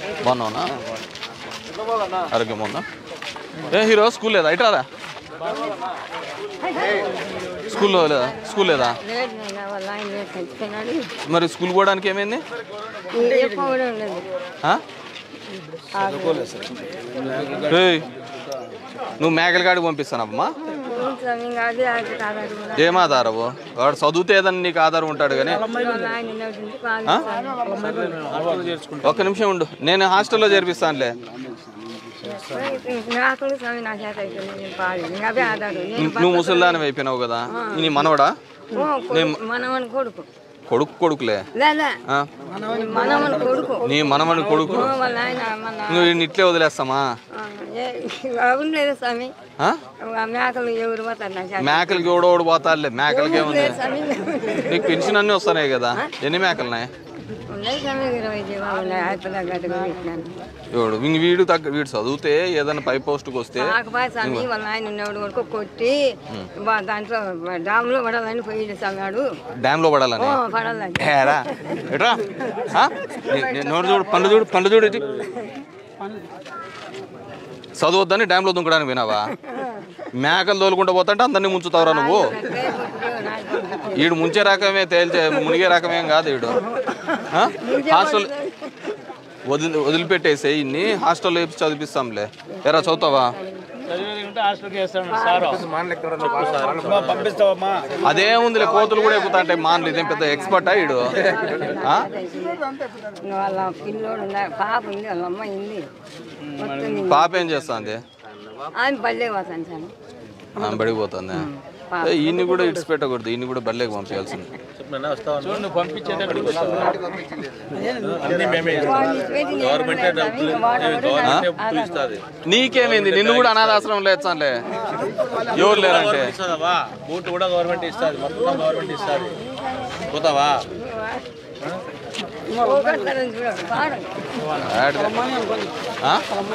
బాగున్నావునా ఆరోగ్యం ఉందా ఏ hero school లేదా ఇట్రారా స్కూల్లో లేదా స్కూల్ లేదా లేదు నాయన వాళ్ళ ఆయన లేదు చచ్చిపోయినాడు మరి స్కూల్ పోవడానికి ఏమైంది చెప్పవడం లేదు ఆ? ఏయ్, నువ్వు మేకల కాడికి పంపిస్తానమ్మా స్వామి ఇంకా అదే అది కాదు కూడా ఏం ఆధారవు వాడు చదివితే ఏదన్నా నీకు ఆధారం ఉంటాడు కానీ వాళ్ళ ఆయన ఉన్నటువంటి కాదు స్వామి. ఒక్క నిమిషం ఉండు నేను హాస్టల్లో చేర్పిస్తానులే నాకు స్వామి నా చేత అయిపోయింది నేను పాడు ఇంకా అవే ఆధారు నేను నువ్వు ముసలిదాని అయిపోయినావు కదా నీ మనవడా ఓ, కొడుకు, మనవని కొడుకు కొడుకు కొడుకులే లేదా ఆ? మనవని కొడుకు నీ మనవని కొడుకు ఓ, వాళ్ళ ఆయన మన నువ్వు వీడిని ఇట్లే వదిలేస్తామా ఆ, ఏ- అవును లేదు స్వామి ఆ? ఆ మేకలు ఎవరు పోతారు నా చేత మేకలకి ఎవడోడు పోతాడులే మేకలకి ఏముంది లేదు స్వామి నీకు పెన్షన్ అన్నీ వస్తున్నాయి కదా ఎన్ని మేకలున్నాయి ఉన్నాయి స్వామి ఇరవై జీవాలు ఉన్నాయి అయిపోయినా గడ్డగా పెట్టినాను ఎవడు ఇంక వీడు తగ్గ వీడు చదివితే ఏదైనా పై పోస్ట్కి వస్తే కాకపోతే స్వామి వాళ్ళ ఆయన ఉన్నవాడు వరకు కొట్టి బా- దాంట్లో డామ్లో పడాలని పోయి స్వామి డ్యామ్లో పడాలని పడాలని ఏరా ఎట్రా ఆ? నీ- నీ నోరు చూడు పండు చూడు పండు చూడు ఇటు చదవద్దని డ్యామ్లో దుంకడానికి వినావా మేకలు తోలుకుంటూ పోతుంటే అందరినీ ముంచుతావురా నువ్వు ఈడు ముంచే రకమే తేల్చే మునిగే రకమేం కాదు ఈడు ఆ? హాస్టల్ వదిలి వదిలిపెట్టేసే ఇన్ని హాస్టల్లో వేసి చదివిస్తాంలే ఎరా చదువుతావా పంపిస్తావమ్మా అదే ఉందిలే కోతులు కూడా ఎక్కుతా ఉంటాయి మాన్లు ఇదేం పెద్ద ఎక్స్పర్టా ఈడు ఆ? వాళ్ళ పిల్లోడు ఉన్నా పాప ఉంది వాళ్ళ అమ్మ ఉంది మొత్తం పాప ఏం చేస్తుంది ఆమె పల్లె పోతాను స్వామి ఆమె బడికి పోతుంది ఏ, ఈయన్ని కూడా ఇడిచి పెట్టకూడదు ఈయన్ని కూడా బడిలోకి పంపించాల్సింది నీకేమైంది నిన్ను కూడా అనాథాశ్రమం లేచానులే ఎవరు లేరంటే ఇస్తుందవా బూట్ కూడా గవర్నమెంట్ ఇస్తుంది మొత్తం గవర్నమెంట్ ఇస్తుంది పోతావా ఆడితే. ఆ?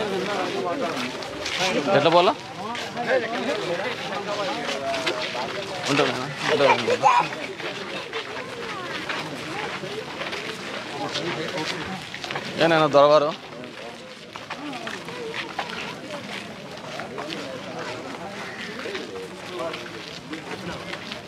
ఎట్లా పోలా ఉంటాను ఏనైనా దొరవారు